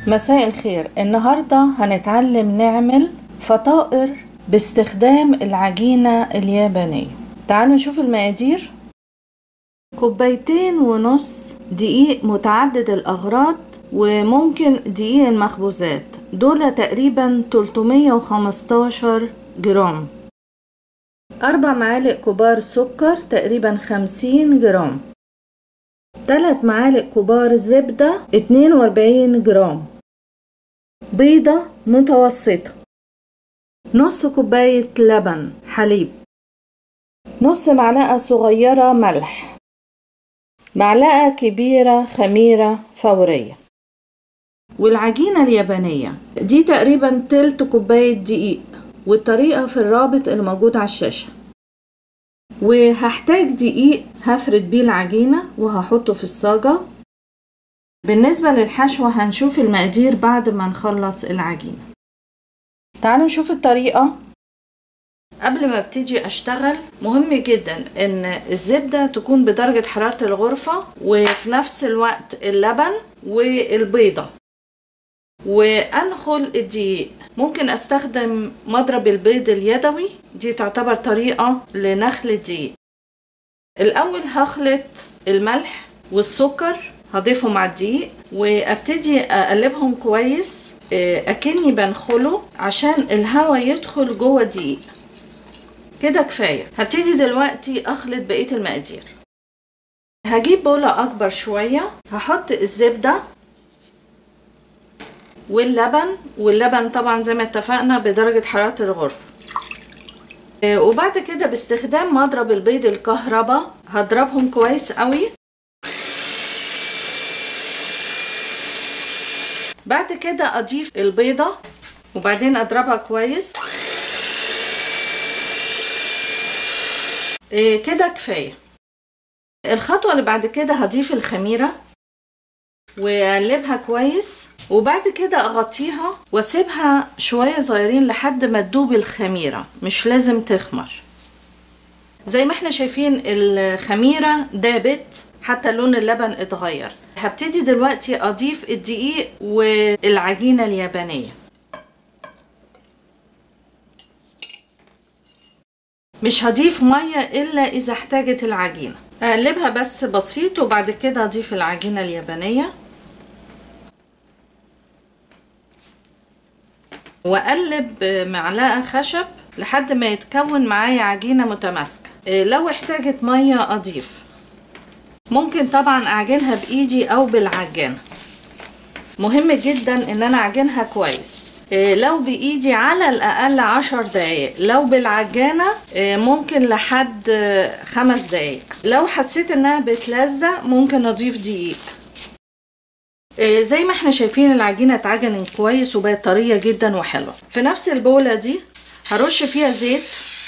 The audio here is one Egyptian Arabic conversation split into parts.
مساء الخير النهاردة هنتعلم نعمل فطائر باستخدام العجينة اليابانية تعالوا نشوف المقادير كوبايتين ونص دقيق متعدد الأغراض وممكن دقيق المخبوزات دول تقريبا 315 جرام أربع معالق كبار سكر تقريبا 50 جرام تلات معالق كبار زبدة 42 جرام بيضة متوسطة نص كوباية لبن حليب نص معلقة صغيرة ملح معلقة كبيرة خميرة فورية والعجينة اليابانية دي تقريبا تلت كوباية دقيق والطريقة في الرابط الموجود على الشاشة وهحتاج دقيق هفرد بيه العجينة وهحطه في الصاجة بالنسبة للحشوة هنشوف المقادير بعد ما نخلص العجينة تعالوا نشوف الطريقة قبل ما ابتدي اشتغل مهم جدا ان الزبدة تكون بدرجة حرارة الغرفة وفي نفس الوقت اللبن والبيضة وانخل الدقيق ممكن استخدم مضرب البيض اليدوي دي تعتبر طريقة لنخل الدقيق الاول هخلط الملح والسكر هضيفهم مع الدقيق وابتدي اقلبهم كويس اكني بنخله عشان الهواء يدخل جوه الدقيق كده كفايه هبتدي دلوقتي اخلط بقيه المقادير هجيب بولة اكبر شويه هحط الزبده واللبن واللبن طبعا زي ما اتفقنا بدرجه حراره الغرفه وبعد كده باستخدام مضرب البيض الكهرباء هضربهم كويس قوي بعد كده اضيف البيضه وبعدين اضربها كويس إيه كده كفايه الخطوه اللي بعد كده هضيف الخميره واقلبها كويس وبعد كده اغطيها واسيبها شويه صغيرين لحد ما تدوب الخميره مش لازم تخمر زي ما احنا شايفين الخميره دابت حتى لون اللبن اتغير هبتدي دلوقتي اضيف الدقيق والعجينه اليابانيه مش هضيف ميه الا اذا احتاجت العجينه اقلبها بس بسيط وبعد كده اضيف العجينه اليابانيه واقلب معلقه خشب لحد ما يتكون معايا عجينه متماسكه لو احتاجت ميه اضيف ممكن طبعا اعجنها بايدي او بالعجانه مهم جدا ان انا اعجنها كويس لو بايدي على الاقل عشر دقايق لو بالعجانه ممكن لحد خمس دقايق لو حسيت انها بتلزق ممكن اضيف دقيق زي ما احنا شايفين العجينه اتعجنت كويس وبقت طريه جدا وحلوه في نفس البوله دي هرش فيها زيت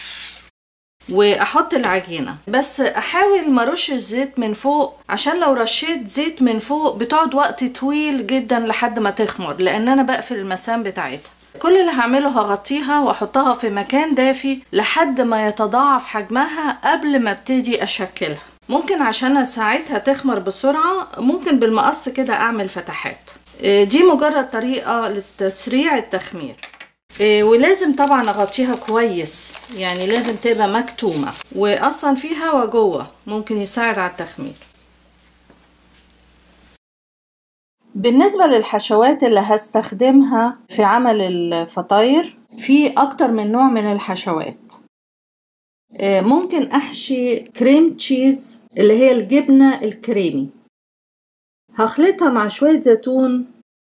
واحط العجينه بس احاول ما ارش الزيت من فوق عشان لو رشيت زيت من فوق بتقعد وقت طويل جدا لحد ما تخمر لان انا بقفل المسام بتاعتها كل اللي هعمله هغطيها واحطها في مكان دافي لحد ما يتضاعف حجمها قبل ما ابتدي اشكلها ممكن عشان ساعتها تخمر بسرعة ممكن بالمقص كده اعمل فتحات دي مجرد طريقة لتسريع التخمير ولازم طبعا اغطيها كويس يعني لازم تبقى مكتومة واصلا في هوا جوه ممكن يساعد على التخمير بالنسبة للحشوات اللي هستخدمها في عمل الفطاير في اكتر من نوع من الحشوات ممكن احشي كريم تشيز اللي هي الجبنة الكريمي هخلطها مع شوية زيتون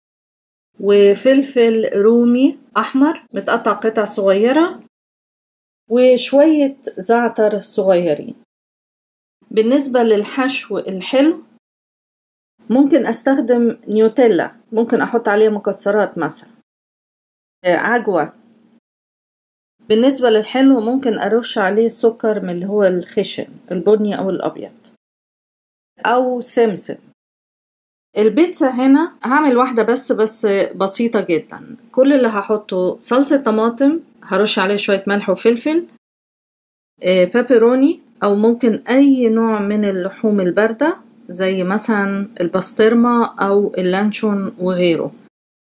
وفلفل رومي أحمر متقطع قطع صغيرة وشوية زعتر صغيرين بالنسبة للحشو الحلو ممكن أستخدم نيوتيلا ممكن أحط عليها مكسرات مثلا عجوة بالنسبة للحلو ممكن أرش عليه سكر من اللي هو الخشن البني أو الأبيض أو سمسم البيتزا هنا هعمل واحدة بس بس بسيطة جدا كل اللي هحطه صلصة طماطم هرش عليه شوية ملح وفلفل بابروني أو ممكن أي نوع من اللحوم الباردة زي مثلا البسطرمة أو اللانشون وغيره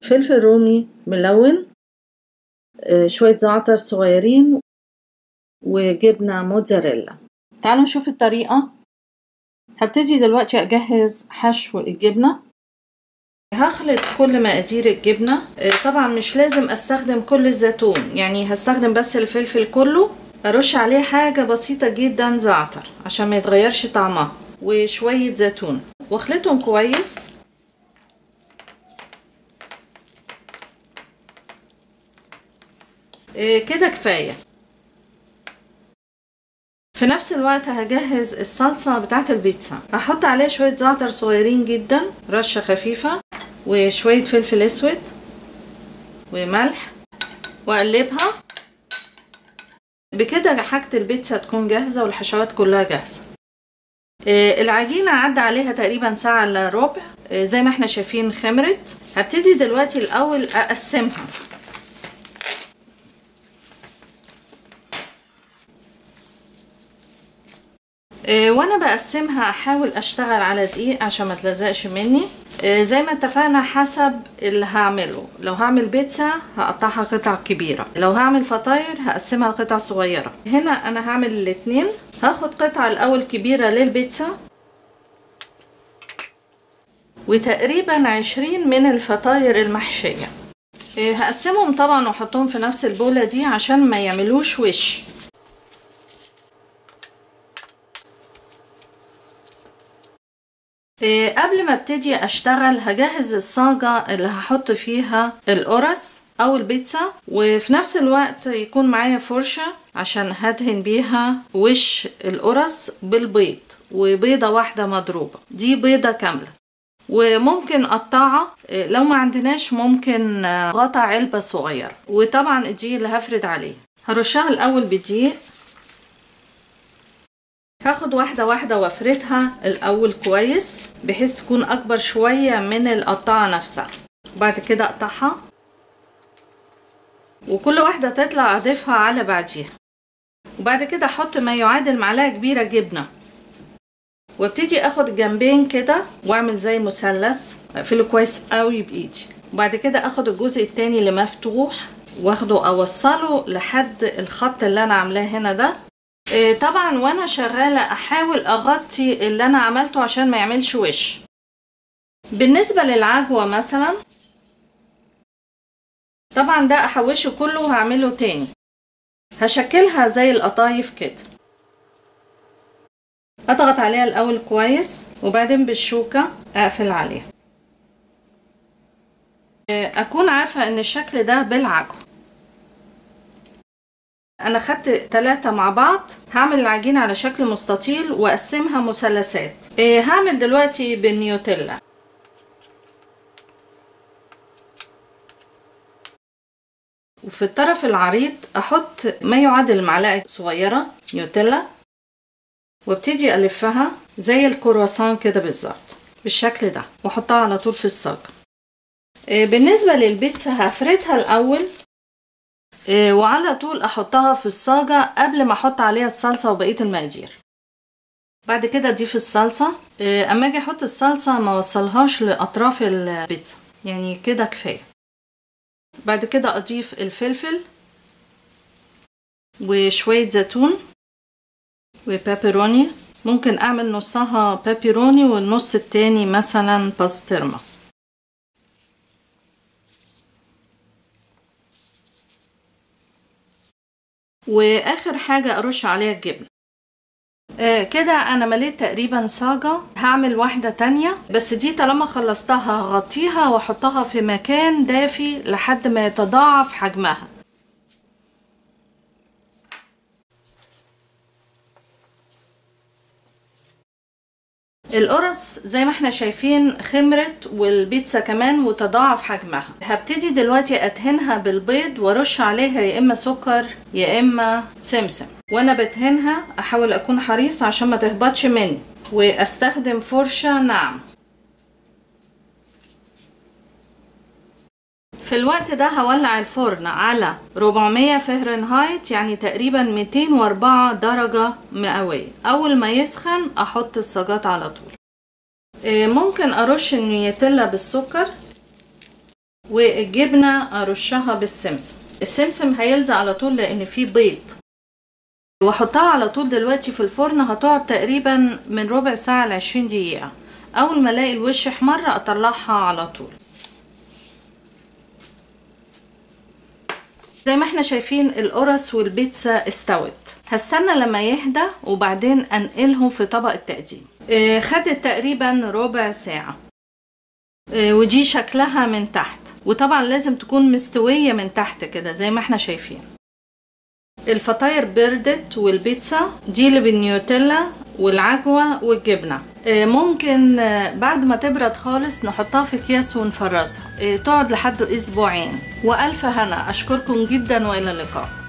فلفل رومي ملون شوية زعتر صغيرين وجبنة موتزاريلا تعالوا نشوف الطريقة هبتدي دلوقتي أجهز حشو الجبنة هخلط كل مقادير الجبنة طبعا مش لازم استخدم كل الزيتون يعني هستخدم بس الفلفل كله ارش عليه حاجة بسيطة جدا زعتر عشان ما يتغيرش طعمها وشوية زيتون واخلطهم كويس كده كفاية في نفس الوقت هجهز الصلصة بتاعت البيتزا هحط عليها شوية زعتر صغيرين جدا رشة خفيفة وشوية فلفل اسود وملح واقلبها بكده حاجة البيتزا تكون جاهزة والحشوات كلها جاهزة العجينة عدى عليها تقريبا ساعة الا ربع زي ما احنا شايفين خمرت هبتدي دلوقتي الاول اقسمها وانا بقسمها احاول اشتغل على دقيق عشان ما تلزقش مني زي ما اتفقنا حسب اللي هعمله لو هعمل بيتزا هقطعها قطع كبيرة لو هعمل فطاير هقسمها لقطع صغيرة هنا انا هعمل الاتنين هاخد قطعة الاول كبيرة للبيتزا وتقريبا عشرين من الفطاير المحشية هقسمهم طبعا واحطهم في نفس البولة دي عشان ما يعملوش وش قبل ما ابتدي اشتغل هجهز الصاجة اللي هحط فيها القرص او البيتزا وفي نفس الوقت يكون معايا فرشة عشان هدهن بيها وش القرص بالبيض وبيضة واحدة مضروبة دي بيضة كاملة وممكن قطعة لو ما عندناش ممكن غطا علبة صغيرة وطبعا الدقيق اللي هفرد عليه هرشها الاول بدقيق هاخد واحدة واحدة وافردها الأول كويس بحيث تكون أكبر شوية من القطاعة نفسها وبعد كده أقطعها وكل واحدة تطلع أضيفها على بعديها وبعد كده أحط ما يعادل معلقة كبيرة جبنة وابتدي أخد الجنبين كده وأعمل زي مثلث أقفله كويس قوي بإيدي وبعد كده أخد الجزء التاني اللي مفتوح واخده أوصله لحد الخط اللي أنا عاملاه هنا ده طبعا وانا شغالة احاول اغطي اللي انا عملته عشان ما يعملش وش بالنسبة للعجوة مثلا طبعا ده احوشه كله وهعمله تاني هشكلها زي القطايف كده اضغط عليها الاول كويس وبعدين بالشوكة اقفل عليها اكون عارفة ان الشكل ده بالعجوة انا خدت ثلاثة مع بعض هعمل العجينة على شكل مستطيل واقسمها مثلثات إيه هعمل دلوقتي بالنيوتيلا وفي الطرف العريض احط ما يعادل معلقة صغيرة نيوتيلا وابتدي الفها زي الكرواسون كده بالظبط بالشكل ده واحطها على طول في الصاج إيه بالنسبة للبيتزا هفردها الاول وعلى طول احطها في الصاجة قبل ما احط عليها الصلصة وبقية المقادير بعد كده اضيف الصلصة اما اجي احط الصلصة ما وصلهاش لاطراف البيتزا يعني كده كفاية بعد كده اضيف الفلفل وشوية زيتون وبابروني ممكن اعمل نصها بابروني والنص التاني مثلا باسترما واخر حاجة ارش عليها الجبنة آه كده انا مليت تقريبا صاجة هعمل واحدة تانية بس دي طالما خلصتها هغطيها واحطها في مكان دافي لحد ما يتضاعف حجمها القرص زي ما احنا شايفين خمرت والبيتزا كمان وتضاعف حجمها هبتدي دلوقتي ادهنها بالبيض وارش عليها يا اما سكر يا اما سمسم وانا بدهنها احاول اكون حريص عشان ما تهبطش مني واستخدم فرشة ناعمة في الوقت ده هولع الفرن على 400 فهرنهايت يعني تقريبا 204 درجة مئوية أول ما يسخن أحط الصاجات على طول ممكن أرش النيوتيلا بالسكر والجبنة ارشها بالسمسم السمسم هيلزق على طول لان فيه بيض واحطها على طول دلوقتي في الفرن هتقعد تقريبا من ربع ساعة لعشرين دقيقة اول ما الاقي الوش احمر اطلعها على طول زي ما احنا شايفين القرص والبيتزا استوت هستنى لما يهدى وبعدين انقلهم في طبق التقديم اه خدت تقريبا ربع ساعة اه ودي شكلها من تحت وطبعا لازم تكون مستوية من تحت كده زي ما احنا شايفين الفطاير بردت والبيتزا دي اللي بالنيوتيلا والعجوة والجبنة ممكن بعد ما تبرد خالص نحطها في اكياس ونفرزها تقعد لحد اسبوعين والف هنا اشكركم جدا والى اللقاء